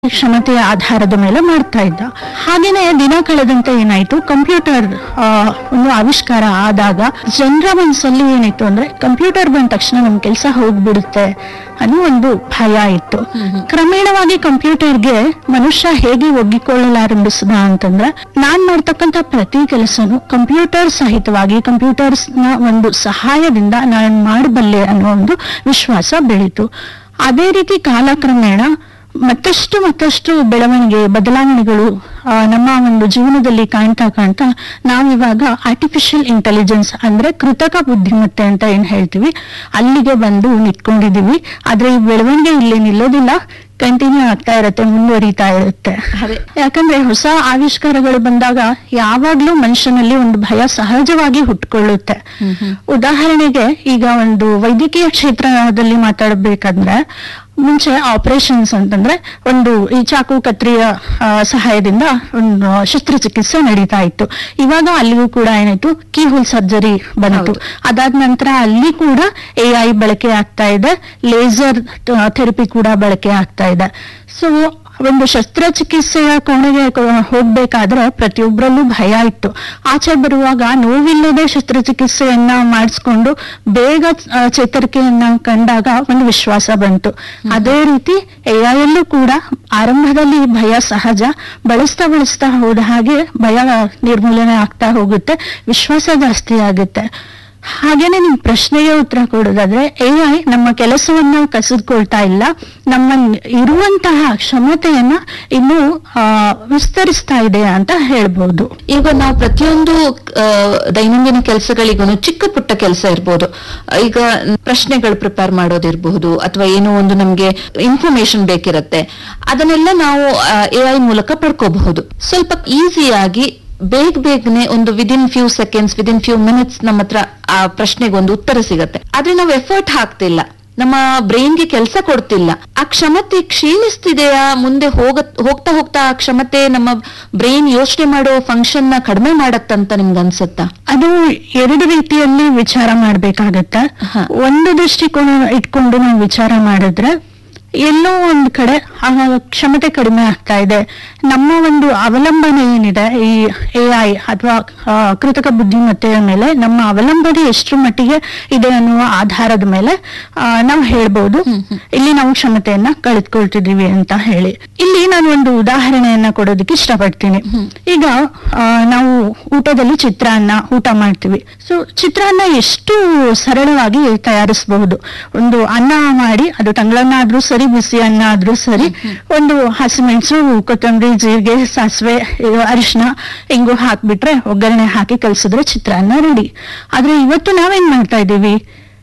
ಕ್ಷಮತೆಯ ಆಧಾರದ ಮೇಲೆ ಮಾಡ್ತಾ ಇದ್ದ ಹಾಗೇನೆ ದಿನ ಕಳೆದಂತೆ ಏನಾಯ್ತು ಕಂಪ್ಯೂಟರ್ ಆ, ಒಂದು ಆವಿಷ್ಕಾರ ಆದಾಗ ಜನರ ಮನಸ್ಸಲ್ಲಿ ಏನಿತ್ತು ಅಂದ್ರೆ ಕಂಪ್ಯೂಟರ್ ಬಂದ ತಕ್ಷಣ ನಮ್ ಕೆಲಸ ಹೋಗ್ಬಿಡುತ್ತೆ ಅನ್ನೋ ಒಂದು ಭಯ ಇತ್ತು ಕ್ರಮೇಣವಾಗಿ ಕಂಪ್ಯೂಟರ್ಗೆ ಮನುಷ್ಯ ಹೇಗೆ ಒಗ್ಗಿಕೊಳ್ಳಲಾರಂಭಿಸಿದ ಅಂತಂದ್ರೆ ನಾನ್ ಮಾಡ್ತಕ್ಕಂತ ಪ್ರತಿ ಕೆಲಸನು ಕಂಪ್ಯೂಟರ್ ಸಹಿತವಾಗಿ ಕಂಪ್ಯೂಟರ್ಸ್ ನ ಒಂದು ಸಹಾಯದಿಂದ ನಾನು ಮಾಡಬಲ್ಲೆ ಅನ್ನೋ ಒಂದು ವಿಶ್ವಾಸ ಬೆಳೀತು ಅದೇ ರೀತಿ ಕಾಲಕ್ರಮೇಣ ಮತ್ತಷ್ಟು ಮತ್ತಷ್ಟು ಬೆಳವಣಿಗೆ ಬದಲಾವಣೆಗಳು ಆ, ನಮ್ಮ ಒಂದು ಜೀವನದಲ್ಲಿ ಕಾಣ್ತಾ ಕಾಣ್ತಾ ನಾವಿವಾಗ ಆರ್ಟಿಫಿಷಿಯಲ್ ಇಂಟೆಲಿಜೆನ್ಸ್ ಅಂದ್ರೆ ಕೃತಕ ಬುದ್ಧಿಮತ್ತೆ ಅಂತ ಏನ್ ಹೇಳ್ತೀವಿ ಅಲ್ಲಿಗೆ ಬಂದು ನಿಂತ್ಕೊಂಡಿದೀವಿ ಆದ್ರೆ ಈ ಬೆಳವಣಿಗೆ ಇಲ್ಲಿ ನಿಲ್ಲೋದಿಲ್ಲ ಕಂಟಿನ್ಯೂ ಆಗ್ತಾ ಇರುತ್ತೆ ಮುಂದುವರಿತಾ ಇರುತ್ತೆ ಅದೇ. ಯಾಕಂದ್ರೆ ಹೊಸ ಆವಿಷ್ಕಾರಗಳು ಬಂದಾಗ ಯಾವಾಗ್ಲೂ ಮನುಷ್ಯನಲ್ಲಿ ಒಂದು ಭಯ ಸಹಜವಾಗಿ ಹುಟ್ಕೊಳ್ಳುತ್ತೆ ಉದಾಹರಣೆಗೆ ಈಗ ಒಂದು ವೈದ್ಯಕೀಯ ಕ್ಷೇತ್ರದಲ್ಲಿ ಮಾತಾಡಬೇಕಂದ್ರೆ ಮುಂಚೆ ಆಪರೇಷನ್ಸ್ ಅಂತಂದ್ರೆ ಒಂದು ಈ ಚಾಕು ಕತ್ರಿಯ ಆ, ಸಹಾಯದಿಂದ ಒಂದು ಶಸ್ತ್ರಚಿಕಿತ್ಸೆ ನಡೀತಾ ಇತ್ತು ಇವಾಗ ಅಲ್ಲಿಗೂ ಕೂಡ ಏನಾಯ್ತು ಕೀ ಹೋಲ್ ಸರ್ಜರಿ ಬಂತು ಹೌದು. ಅದಾದ ನಂತರ ಅಲ್ಲಿ ಕೂಡ ಎ ಐ ಬಳಕೆ ಆಗ್ತಾ ಇದೆ ಲೇಸರ್ ಥೆರಪಿ ಕೂಡ ಬಳಕೆ ಆಗ್ತಾ ಇದೆ ಸೊ ಒಂದು ಶಸ್ತ್ರಚಿಕಿತ್ಸೆಯ ಕೋಣೆಗೆ ಕೊ- ಹೋಗ್ಬೇಕಾದ್ರೆ ಪ್ರತಿಯೊಬ್ಬರಲ್ಲೂ ಭಯ ಇತ್ತು ಆಚೆ ಬರುವಾಗ ನೋವಿಲ್ಲದೆ ಶಸ್ತ್ರಚಿಕಿತ್ಸೆಯನ್ನ ಮಾಡಿಸ್ಕೊಂಡು ಬೇಗ ಆ, ಚೇತರಿಕೆಯನ್ನ ಕಂಡಾಗ ಒಂದು ವಿಶ್ವಾಸ ಬಂತು ಅದೇ ರೀತಿ ಎಯಲ್ಲೂ ಕೂಡ ಆರಂಭದಲ್ಲಿ ಭಯ ಸಹಜ ಬಳಸ್ತಾ ಬಳಸ್ತಾ ಹೋದ ಹಾಗೆ ಭಯ ನಿರ್ಮೂಲನೆ ಆಗ್ತಾ ಹೋಗುತ್ತೆ ವಿಶ್ವಾಸ ಜಾಸ್ತಿ ಆಗುತ್ತೆ ಹಾಗೇನೆ ನಿಮ್ ಪ್ರಶ್ನೆಗೆ ಉತ್ತರ ಕೊಡೋದಾದ್ರೆ ಎ ಐ ನಮ್ಮ ಕೆಲಸವನ್ನ ಕಸಿದ್ಕೊಳ್ತಾ ಇಲ್ಲ ನಮ್ಮ ಇರುವಂತಹ ಕ್ಷಮತೆಯನ್ನ ಇನ್ನೂ ಆ, ವಿಸ್ತರಿಸ್ತಾ ಇದೆ ಅಂತ ಹೇಳ್ಬೋದು ಈಗ ನಾವು ಪ್ರತಿಯೊಂದು ಆ, ದೈನಂದಿನ ಕೆಲಸಗಳಿಗೂ ಚಿಕ್ಕ ಪುಟ್ಟ ಕೆಲಸ ಇರ್ಬೋದು ಈಗ ಪ್ರಶ್ನೆಗಳು ಪ್ರಿಪೇರ್ ಮಾಡೋದಿರಬಹುದು ಅಥವಾ ಏನೋ ಒಂದು ನಮ್ಗೆ ಇನ್ಫಾರ್ಮೇಶನ್ ಬೇಕಿರತ್ತೆ ಅದನ್ನೆಲ್ಲ ನಾವು ಎ ಐ ಮೂಲಕ ಪಡ್ಕೋಬಹುದು ಸ್ವಲ್ಪ ಈಸಿಯಾಗಿ ಬೇಗ ಬೇಗನೆ ಒಂದು within few seconds within few minutes ನಮ್ಮ ಹತ್ರ ಆ ಪ್ರಶ್ನೆಗೆ ಒಂದು ಉತ್ತರ ಸಿಗತ್ತೆ ಆದ್ರೆ ನಾವು ಎಫರ್ಟ್ ಹಾಕ್ತಿಲ್ಲ ನಮ್ಮ ಬ್ರೈನ್ಗೆ ಕೆಲಸ ಕೊಡ್ತಿಲ್ಲ ಆ ಕ್ಷಮತೆ ಕ್ಷೀಣಿಸ್ತಿದೆಯಾ ಮುಂದೆ ಹೋಗ ಹೋಗ್ತಾ ಹೋಗ್ತಾ ಆ ಕ್ಷಮತೆ ನಮ್ಮ ಬ್ರೈನ್ ಯೋಚನೆ ಮಾಡೋ ಫಂಕ್ಷನ್ ನ ಕಡಿಮೆ ಮಾಡತ್ತಂತ ನಿಮ್ಗೆ ಅನ್ಸುತ್ತಾ ಅದು ಎರಡು ರೀತಿಯಲ್ಲಿ ವಿಚಾರ ಮಾಡ್ಬೇಕಾಗತ್ತೆ ಹ. ಒಂದು ದೃಷ್ಟಿಕೋನ ಇಟ್ಕೊಂಡು ನಾವು ವಿಚಾರ ಮಾಡಿದ್ರೆ ಎಲ್ಲೋ ಒಂದ್ ಕಡೆ ಆ ಕ್ಷಮತೆ ಕಡಿಮೆ ಆಗ್ತಾ ಇದೆ ನಮ್ಮ ಒಂದು ಅವಲಂಬನೆ ಏನಿದೆ ಈ ಎ ಐ ಅಥವಾ ಕೃತಕ ಬುದ್ಧಿಮತ್ತೆಯ ಮೇಲೆ ನಮ್ಮ ಅವಲಂಬನೆ ಎಷ್ಟು ಮಟ್ಟಿಗೆ ಇದೆ ಅನ್ನುವ ಆಧಾರದ ಮೇಲೆ ಆ, ನಾವು ಹೇಳ್ಬೋದು ಇಲ್ಲಿ ನಾವು ಕ್ಷಮತೆಯನ್ನ ಕಳೆದುಕೊಳ್ತಿದೀವಿ ಅಂತ ಹೇಳಿ ಇಲ್ಲಿ ನಾನು ಒಂದು ಉದಾಹರಣೆಯನ್ನ ಕೊಡೋದಕ್ಕೆ ಇಷ್ಟಪಡ್ತೀನಿ ಈಗ ಆ, ನಾವು ಊಟದಲ್ಲಿ ಚಿತ್ರಾನ್ನ ಊಟ ಮಾಡ್ತೀವಿ ಸೊ ಚಿತ್ರಾನ್ನ ಎಷ್ಟು ಸರಳವಾಗಿ ತಯಾರಿಸಬಹುದು ಒಂದು ಅನ್ನ ಮಾಡಿ ಅದು ತಂಗಳನ್ನ ಆದ್ರೂ ಸರಿ ಬಿಸಿ ಅನ್ನ ಆದ್ರೂ ಸರಿ ಒಂದು ಹಸಿಮೆಣಸು ಕೊತ್ತಂಬರಿ ಜೀರಿಗೆ ಸಾಸಿವೆ ಇದು ಅರಿಶಿನ ಹಿಂಗು ಹಾಕ್ಬಿಟ್ರೆ ಒಗ್ಗರಣೆ ಹಾಕಿ ಕಲ್ಸಿದ್ರೆ ಚಿತ್ರಾನ್ನ ರೆಡಿ ಆದ್ರೆ ಇವತ್ತು ನಾವೇನ್ ಮಾಡ್ತಾ ಇದ್ದೀವಿ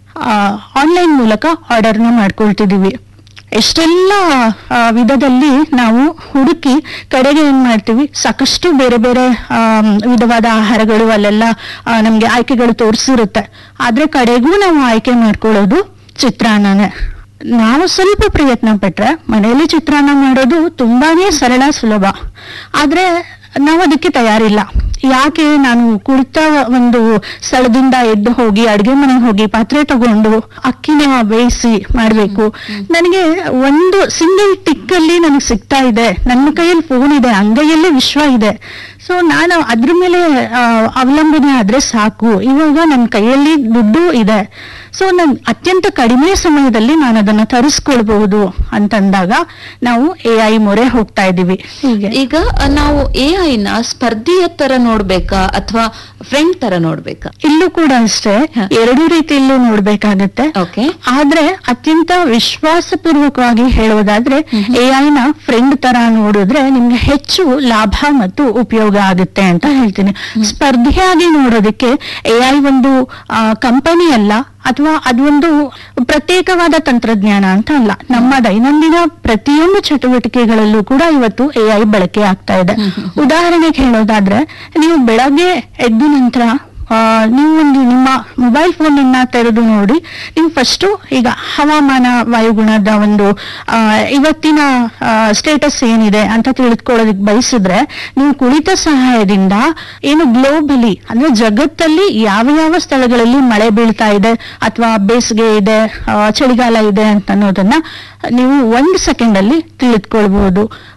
ಆನ್ಲೈನ್ ಮೂಲಕ ಆರ್ಡರ್ನ ಮಾಡ್ಕೊಳ್ತಿದೀವಿ ಎಷ್ಟೆಲ್ಲ ಆ, ವಿಧದಲ್ಲಿ ನಾವು ಹುಡುಕಿ ಕಡೆಗೆ ಏನ್ ಮಾಡ್ತೀವಿ ಸಾಕಷ್ಟು ಬೇರೆ ಬೇರೆ ಆಮ್, ವಿಧವಾದ ಆಹಾರಗಳು ಅಲ್ಲೆಲ್ಲ ಆ, ನಮ್ಗೆ ಆಯ್ಕೆಗಳು ತೋರಿಸಿರುತ್ತೆ ಆದ್ರೆ ಕಡೆಗೂ ನಾವು ಆಯ್ಕೆ ಮಾಡ್ಕೊಳ್ಳೋದು ಚಿತ್ರಾನ್ನನೇ ನಾವು ಸ್ವಲ್ಪ ಪ್ರಯತ್ನ ಪಟ್ರೆ ಮನೆಯಲ್ಲಿ ಚಿತ್ರಾನ್ನ ಮಾಡೋದು ತುಂಬಾನೇ ಸರಳ ಸುಲಭ ಆದ್ರೆ ನಾವು ಅದಕ್ಕೆ ತಯಾರಿಲ್ಲ ಯಾಕೆ ನಾನು ಕುಳಿತ ಒಂದು ಸ್ಥಳದಿಂದ ಎದ್ದು ಹೋಗಿ ಅಡ್ಗೆ ಮನೆಗೆ ಹೋಗಿ ಪಾತ್ರೆ ತಗೊಂಡು ಅಕ್ಕಿನ ಬೇಯಿಸಿ ಮಾಡ್ಬೇಕು ನನಗೆ ಒಂದು ಸಿಂಗಲ್ ಟಿಕ್ ಅಲ್ಲಿ ನನಗೆ ಸಿಗ್ತಾ ಇದೆ ನನ್ನ ಕೈಯಲ್ಲಿ ಫೋನ್ ಇದೆ ಅಂಗೈಯಲ್ಲೇ ವಿಶ್ವ ಇದೆ ಸೊ ನಾನು ಅದ್ರ ಮೇಲೆ ಆ, ಅವಲಂಬನೆ ಆದ್ರೆ ಸಾಕು ಇವಾಗ ನನ್ನ ಕೈಯಲ್ಲಿ ದುಡ್ಡು ಇದೆ ಸೊ ನನ್ ಅತ್ಯಂತ ಕಡಿಮೆ ಸಮಯದಲ್ಲಿ ನಾನು ಅದನ್ನ ತರಿಸ್ಕೊಳ್ಬಹುದು ಅಂತಂದಾಗ ನಾವು ಎ ಐ ಮೊರೆ ಹೋಗ್ತಾ ಇದೀವಿ ಹೀಗೆ ಈಗ ನಾವು ಎ ಐ ನ ಸ್ಪರ್ಧಿಯ ತರ ನೋಡ್ಬೇಕಾ ಅಥವಾ ಫ್ರೆಂಡ್ ತರ ನೋಡ್ಬೇಕಾ ಇಲ್ಲೂ ಕೂಡ ಅಷ್ಟೇ ಹ. ಎರಡು ರೀತಿಯಲ್ಲೂ ನೋಡ್ಬೇಕಾಗತ್ತೆ ಓಕೆ ಆದ್ರೆ ಅತ್ಯಂತ ವಿಶ್ವಾಸಪೂರ್ವಕವಾಗಿ ಹೇಳೋದಾದ್ರೆ ಎ ನ ಫ್ರೆಂಡ್ ತರ ನೋಡಿದ್ರೆ ನಿಮ್ಗೆ ಹೆಚ್ಚು ಲಾಭ ಮತ್ತು ಉಪಯೋಗ ಆಗುತ್ತೆ ಅಂತ ಹೇಳ್ತೀನಿ ಸ್ಪರ್ಧೆಯಾಗಿ ನೋಡೋದಕ್ಕೆ ಎ ಐ ಒಂದು ಕಂಪನಿ ಅಲ್ಲ ಅಥವಾ ಅದೊಂದು ಪ್ರತ್ಯೇಕವಾದ ತಂತ್ರಜ್ಞಾನ ಅಂತ ಅಲ್ಲ ನಮ್ಮ ದೈನಂದಿನ ಪ್ರತಿಯೊಂದು ಚಟುವಟಿಕೆಗಳಲ್ಲೂ ಕೂಡ ಇವತ್ತು ಎ ಐ ಬಳಕೆ ಆಗ್ತಾ ಇದೆ ಉದಾಹರಣೆಗೆ ಹೇಳೋದಾದ್ರೆ ನೀವು ಬೆಳಗ್ಗೆ ಎದ್ದ ನಂತರ ಆ, ನೀವು ಒಂದು ನಿಮ್ಮ ಮೊಬೈಲ್ ಫೋನ್ ಅನ್ನ ತೆರೆದು ನೋಡಿ ನೀವು ಫಸ್ಟ್ ಈಗ ಹವಾಮಾನ ವಾಯುಗುಣದ ಒಂದು ಆ, ಇವತ್ತಿನ ಸ್ಟೇಟಸ್ ಏನಿದೆ ಅಂತ ತಿಳಿದುಕೊಳ್ಳೋದಕ್ಕೆ ಬಯಸಿದ್ರೆ ನೀವು ಕುಳಿತ ಸಹಾಯದಿಂದ ಏನು ಗ್ಲೋಬಲಿ ಅಂದ್ರೆ ಜಗತ್ತಲ್ಲಿ ಯಾವ ಯಾವ ಸ್ಥಳಗಳಲ್ಲಿ ಮಳೆ ಬೀಳ್ತಾ ಇದೆ ಅಥವಾ ಬೇಸಿಗೆ ಇದೆ ಆ, ಚಳಿಗಾಲ ಇದೆ ಅಂತ ಅನ್ನೋದನ್ನ ನೀವು ಒಂದು ಸೆಕೆಂಡ್ ಅಲ್ಲಿ ತಿಳಿದುಕೊಳ್ಬಹುದು